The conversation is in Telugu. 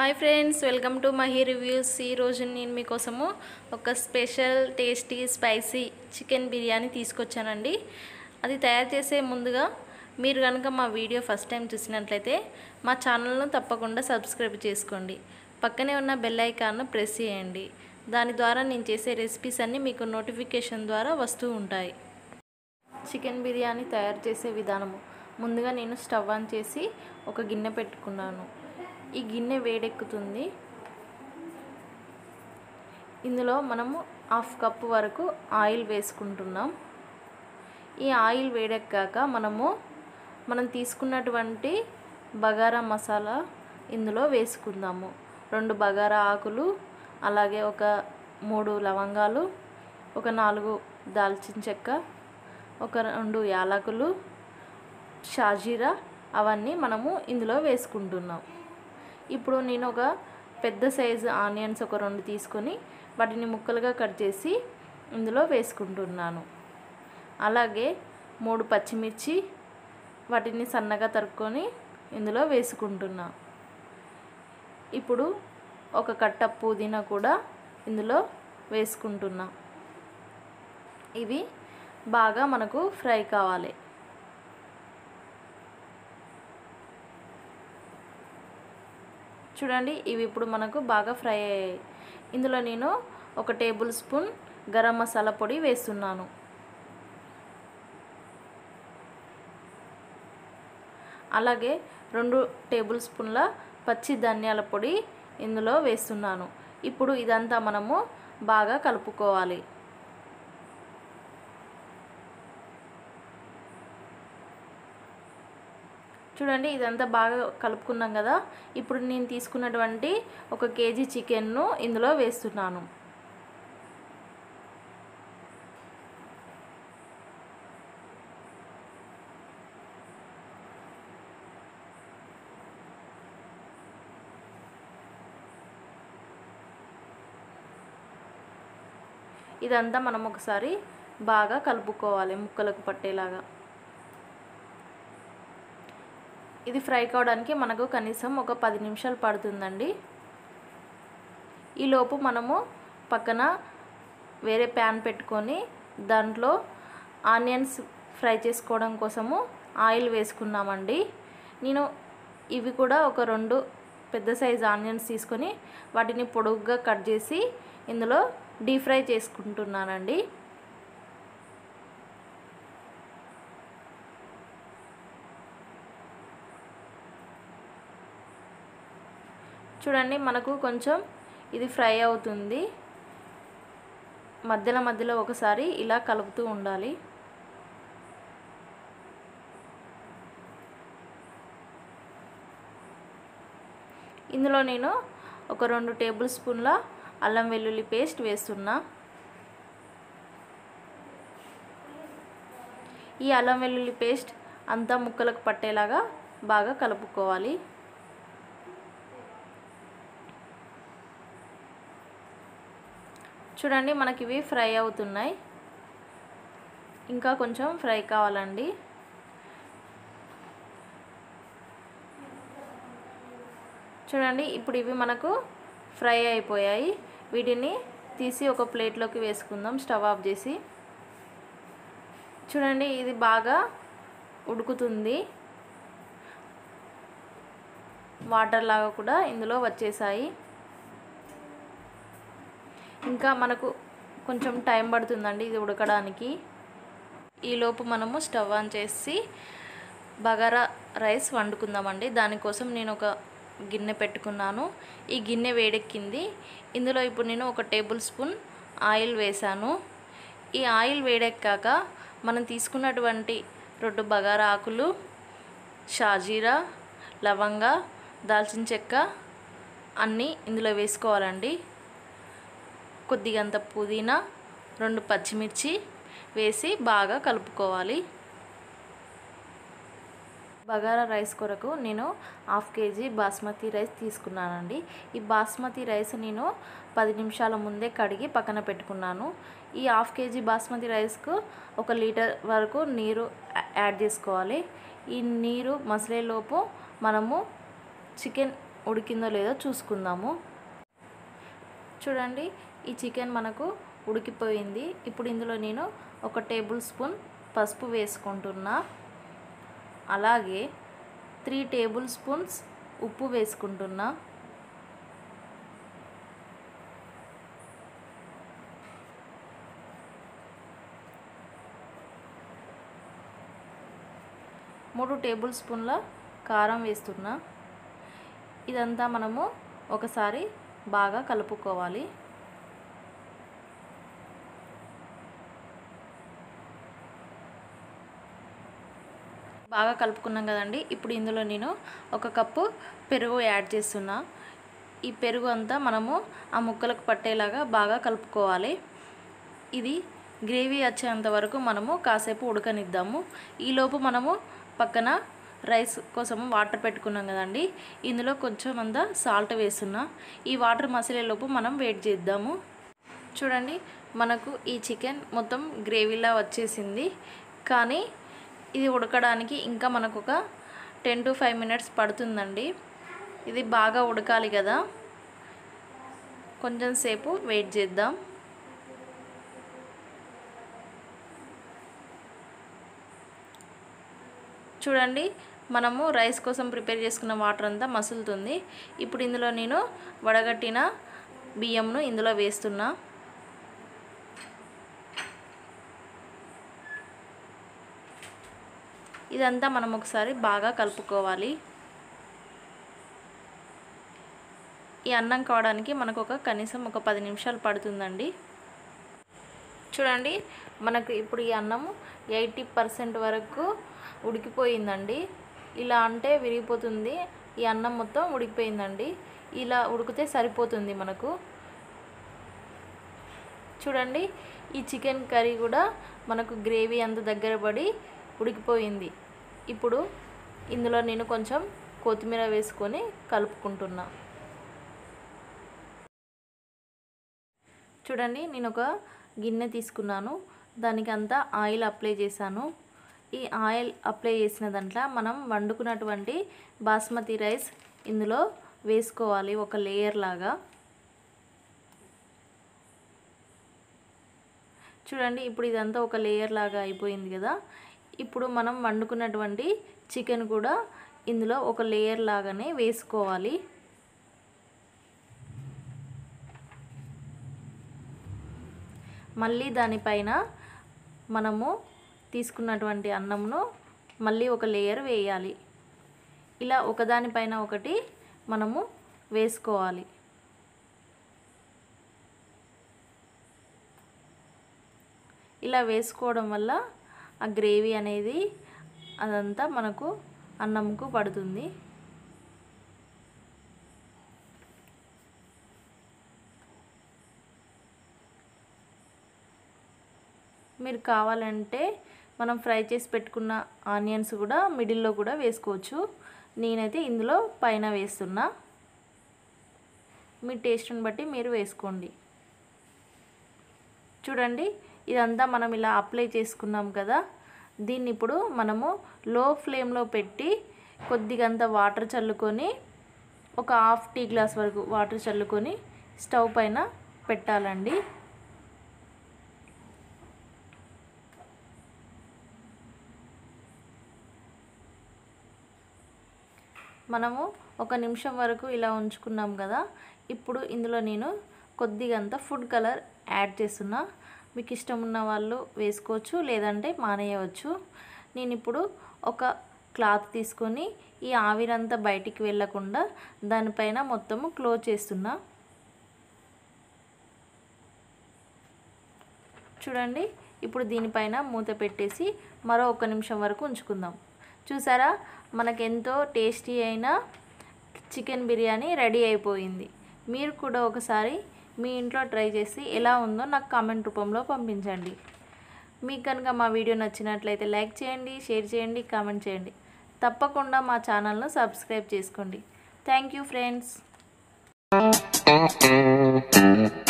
hi friends welcome to Mahi reviews ఈరోజు నేను మీకోసము ఒక special tasty spicy chicken biryani తీసుకొచ్చానండి అది తయారు చేసే ముందుగా మీరు కనుక మా వీడియో ఫస్ట్ టైం చూసినట్లయితే మా ఛానల్ను తప్పకుండా సబ్స్క్రైబ్ చేసుకోండి పక్కనే ఉన్న బెల్ ఐకాన్ను ప్రెస్ చేయండి దాని ద్వారా నేను చేసే రెసిపీస్ అన్నీ మీకు నోటిఫికేషన్ ద్వారా వస్తూ ఉంటాయి చికెన్ బిర్యానీ తయారు చేసే విధానము ముందుగా నేను స్టవ్ ఆన్ చేసి ఒక గిన్నె పెట్టుకున్నాను ఈ గిన్నె వేడెక్కుతుంది ఇందులో మనము హాఫ్ కప్ వరకు ఆయిల్ వేసుకుంటున్నాం ఈ ఆయిల్ వేడెక్కాక మనము మనం తీసుకున్నటువంటి బగారా మసాలా ఇందులో వేసుకుందాము రెండు బగారా ఆకులు అలాగే ఒక మూడు లవంగాలు ఒక నాలుగు దాల్చిన చెక్క ఒక రెండు యాలకులు షాజీరా అవన్నీ మనము ఇందులో వేసుకుంటున్నాం ఇప్పుడు నేను ఒక పెద్ద సైజు ఆనియన్స్ ఒక రెండు తీసుకొని వాటిని ముక్కలుగా కట్ చేసి ఇందులో వేసుకుంటున్నాను అలాగే మూడు పచ్చిమిర్చి వాటిని సన్నగా తరుక్కొని ఇందులో వేసుకుంటున్నా ఇప్పుడు ఒక కట్ట పుదీనా కూడా ఇందులో వేసుకుంటున్నా ఇవి బాగా మనకు ఫ్రై కావాలి చూడండి ఇవి ఇప్పుడు మనకు బాగా ఫ్రై అయ్యాయి ఇందులో నేను ఒక టేబుల్ స్పూన్ గరం మసాలా పొడి వేస్తున్నాను అలాగే రెండు టేబుల్ స్పూన్ల పచ్చి ధనియాల పొడి ఇందులో వేస్తున్నాను ఇప్పుడు ఇదంతా మనము బాగా కలుపుకోవాలి చూడండి ఇదంతా బాగా కలుపుకున్నాం కదా ఇప్పుడు నేను తీసుకున్నటువంటి ఒక కేజీ చికెన్ను ఇందులో వేస్తున్నాను ఇదంతా మనం ఒకసారి బాగా కలుపుకోవాలి ముక్కలకు పట్టేలాగా ఇది ఫ్రై కావడానికి మనకు కనీసం ఒక పది నిమిషాలు పడుతుందండి ఈలోపు మనము పక్కన వేరే ప్యాన్ పెట్టుకొని దాంట్లో ఆనియన్స్ ఫ్రై చేసుకోవడం కోసము ఆయిల్ వేసుకున్నామండి నేను ఇవి కూడా ఒక రెండు పెద్ద సైజు ఆనియన్స్ తీసుకొని వాటిని పొడుగ్గా కట్ చేసి ఇందులో డీప్ ఫ్రై చేసుకుంటున్నానండి చూడండి మనకు కొంచెం ఇది ఫ్రై అవుతుంది మధ్యలో మధ్యలో ఒకసారి ఇలా కలుపుతూ ఉండాలి ఇందులో నేను ఒక రెండు టేబుల్ స్పూన్ల అల్లం వెల్లుల్లి పేస్ట్ వేస్తున్నా ఈ అల్లం వెల్లుల్లి పేస్ట్ అంతా ముక్కలకు పట్టేలాగా బాగా కలుపుకోవాలి చూడండి మనకి ఇవి ఫ్రై అవుతున్నాయి ఇంకా కొంచెం ఫ్రై కావాలండి చూడండి ఇప్పుడు ఇవి మనకు ఫ్రై అయిపోయాయి వీటిని తీసి ఒక ప్లేట్లోకి వేసుకుందాం స్టవ్ ఆఫ్ చేసి చూడండి ఇది బాగా ఉడుకుతుంది వాటర్ లాగా కూడా ఇందులో వచ్చేసాయి ఇంకా మనకు కొంచెం టైం పడుతుందండి ఇది ఉడకడానికి ఈలోపు మనము స్టవ్ ఆన్ చేసి బగారా రైస్ వండుకుందామండి దానికోసం నేను ఒక గిన్నె పెట్టుకున్నాను ఈ గిన్నె వేడెక్కింది ఇందులో ఇప్పుడు నేను ఒక టేబుల్ స్పూన్ ఆయిల్ వేశాను ఈ ఆయిల్ వేడెక్కాక మనం తీసుకున్నటువంటి రెండు బగారా ఆకులు షాజీరా లవంగా దాల్చిన చెక్క అన్నీ ఇందులో వేసుకోవాలండి కొద్దిగంత పుదీనా రెండు పచ్చిమిర్చి వేసి బాగా కలుపుకోవాలి బగారా రైస్ కొరకు నేను హాఫ్ కేజీ బాస్మతి రైస్ తీసుకున్నానండి ఈ బాస్మతి రైస్ నేను పది నిమిషాల ముందే కడిగి పక్కన పెట్టుకున్నాను ఈ హాఫ్ కేజీ బాస్మతి రైస్కు ఒక లీటర్ వరకు నీరు యాడ్ చేసుకోవాలి ఈ నీరు మసలేలోపు మనము చికెన్ ఉడికిందో లేదో చూసుకుందాము చూడండి ఈ చికెన్ మనకు ఉడికిపోయింది ఇప్పుడు ఇందులో నేను ఒక టేబుల్ స్పూన్ పసుపు వేసుకుంటున్నా అలాగే త్రీ టేబుల్ స్పూన్స్ ఉప్పు వేసుకుంటున్నా మూడు టేబుల్ స్పూన్ల కారం వేస్తున్నా ఇదంతా మనము ఒకసారి బాగా కలుపుకోవాలి బాగా కలుపుకున్నాం కదండి ఇప్పుడు ఇందులో నేను ఒక కప్పు పెరుగు యాడ్ చేస్తున్నా ఈ పెరుగు అంతా మనము ఆ ముక్కలకు పట్టేలాగా బాగా కలుపుకోవాలి ఇది గ్రేవీ వచ్చేంత వరకు మనము కాసేపు ఉడకనిద్దాము ఈలోపు మనము పక్కన రైస్ కోసం వాటర్ పెట్టుకున్నాం కదండి ఇందులో కొంచెం అంత సాల్ట్ వేస్తున్నా ఈ వాటర్ మసిలేలోపు మనం వెయిట్ చేద్దాము చూడండి మనకు ఈ చికెన్ మొత్తం గ్రేవీలా వచ్చేసింది కానీ ఇది ఉడకడానికి ఇంకా మనకు ఒక టెన్ టు ఫైవ్ మినిట్స్ పడుతుందండి ఇది బాగా ఉడకాలి కదా కొంచెం సేపు వెయిట్ చేద్దాం చూడండి మనము రైస్ కోసం ప్రిపేర్ చేసుకున్న వాటర్ అంతా మసులుతుంది ఇప్పుడు ఇందులో నేను వడగట్టిన బియ్యంను ఇందులో వేస్తున్నా ఇదంతా మనం ఒకసారి బాగా కలుపుకోవాలి ఈ అన్నం కావడానికి మనకు ఒక కనీసం ఒక పది నిమిషాలు పడుతుందండి చూడండి మనకు ఇప్పుడు ఈ అన్నం ఎయిటీ పర్సెంట్ వరకు ఉడికిపోయిందండి ఇలా అంటే విరిగిపోతుంది ఈ అన్నం మొత్తం ఉడికిపోయిందండి ఇలా ఉడికితే సరిపోతుంది మనకు చూడండి ఈ చికెన్ కర్రీ కూడా మనకు గ్రేవీ అంత దగ్గర పడి ఉడికిపోయింది ఇప్పుడు ఇందులో నేను కొంచెం కొత్తిమీర వేసుకొని కలుపుకుంటున్నా చూడండి నేను ఒక గిన్నె తీసుకున్నాను దానికి అంతా ఆయిల్ అప్లై చేశాను ఈ ఆయిల్ అప్లై చేసిన దాంట్లో మనం వండుకున్నటువంటి బాస్మతి రైస్ ఇందులో వేసుకోవాలి ఒక లేయర్ లాగా చూడండి ఇప్పుడు ఇదంతా ఒక లేయర్ లాగా అయిపోయింది కదా ఇప్పుడు మనం వండుకున్నటువంటి చికెన్ కూడా ఇందులో ఒక లేయర్ లాగానే వేసుకోవాలి మళ్ళీ దానిపైన మనము తీసుకున్నటువంటి అన్నంను మళ్ళీ ఒక లేయర్ వేయాలి ఇలా ఒకదానిపైన ఒకటి మనము వేసుకోవాలి ఇలా వేసుకోవడం వల్ల ఆ గ్రేవీ అనేది అదంతా మనకు అన్నంకు పడుతుంది మీరు కావాలంటే మనం ఫ్రై చేసి పెట్టుకున్న ఆనియన్స్ కూడా మిడిల్లో కూడా వేసుకోవచ్చు నేనైతే ఇందులో పైన వేస్తున్నా మీ టేస్ట్ని బట్టి మీరు వేసుకోండి చూడండి ఇదంతా మనం ఇలా అప్లై చేసుకున్నాం కదా దీన్ని ఇప్పుడు మనము లో ఫ్లేమ్లో పెట్టి కొద్దిగంత వాటర్ చల్లుకొని ఒక హాఫ్ టీ గ్లాస్ వరకు వాటర్ చల్లుకొని స్టవ్ పైన పెట్టాలండి మనము ఒక నిమిషం వరకు ఇలా ఉంచుకున్నాం కదా ఇప్పుడు ఇందులో నేను కొద్దిగంత ఫుడ్ కలర్ యాడ్ చేస్తున్నా మీకు ఇష్టం ఉన్న వాళ్ళు వేసుకోవచ్చు లేదంటే మానేయవచ్చు నేను ఇప్పుడు ఒక క్లాత్ తీసుకొని ఈ ఆవిరంతా బయటికి వెళ్ళకుండా దానిపైన మొత్తము క్లోజ్ చేస్తున్నా చూడండి ఇప్పుడు దీనిపైన మూత పెట్టేసి మరో ఒక నిమిషం వరకు ఉంచుకుందాం చూసారా మనకెంతో టేస్టీ అయిన చికెన్ బిర్యానీ రెడీ అయిపోయింది మీరు కూడా ఒకసారి మీ ఇంట్లో ట్రై చేసి ఎలా ఉందో నాకు కామెంట్ రూపంలో పంపించండి మీకు కనుక మా వీడియో నచ్చినట్లయితే లైక్ చేయండి షేర్ చేయండి కామెంట్ చేయండి తప్పకుండా మా ఛానల్ను సబ్స్క్రైబ్ చేసుకోండి థ్యాంక్ యూ ఫ్రెండ్స్